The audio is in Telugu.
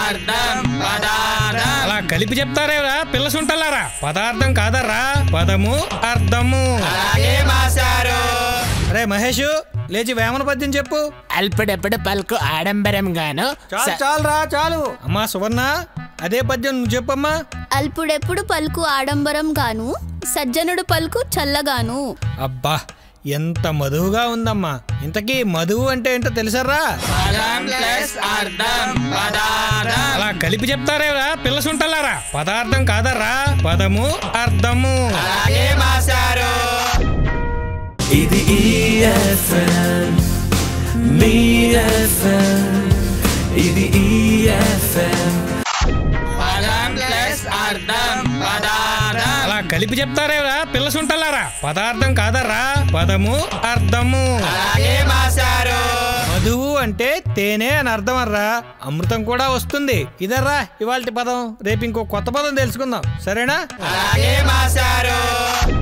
అర్థం పదార్థం అలా కలిపి చెప్తారేరా పిల్ల సుంటలారా పదార్థం కాదర్రా పదము అర్థము అలాగే మాస్టారు అరే మహేష్ లేచి వేమన పద్యం చెప్పు అల్పుడెప్పుడు పలుకు ఆడంబరం గాను చాలు చాలురా చాలు అమ్మా సువర్ణ అదే పద్యం నువ్వు చెప్పమ్మా అల్పుడెప్పుడు పలుకు ఆడంబరం గాను సజ్జనుడు పలుకు చల్లగాను అబ్బా ఎంత మధువుగా ఉందమ్మా ఇంతకీ మధువు అంటే ఏంటో తెలుసరా పదం ప్లస్ అర్థం పదార్థం అలా కలిపి చెప్తారేరా పిల్ల సుంటలారా పదార్థం కాదర్రా పదము అర్థము అలాగే మాస్టారు ఇది EFM మీ FM ఇది EFM పదం ప్లస్ అర్థం పదార్థం అలా కలిపి చెప్తారేరా పిల్ల సుంటలారా పదార్థం కాదర్రా పదము అర్థము అలాగే మాస్టారు మధువు అంటే తేనె అని అర్థం అర్రా అమృతం కూడా వస్తుంది ఇదర్రా ఇవాళ పదం రేపు ఇంకో కొత్త పదం తెలుసుకుందాం సరేనా అలాగే మాస్టారు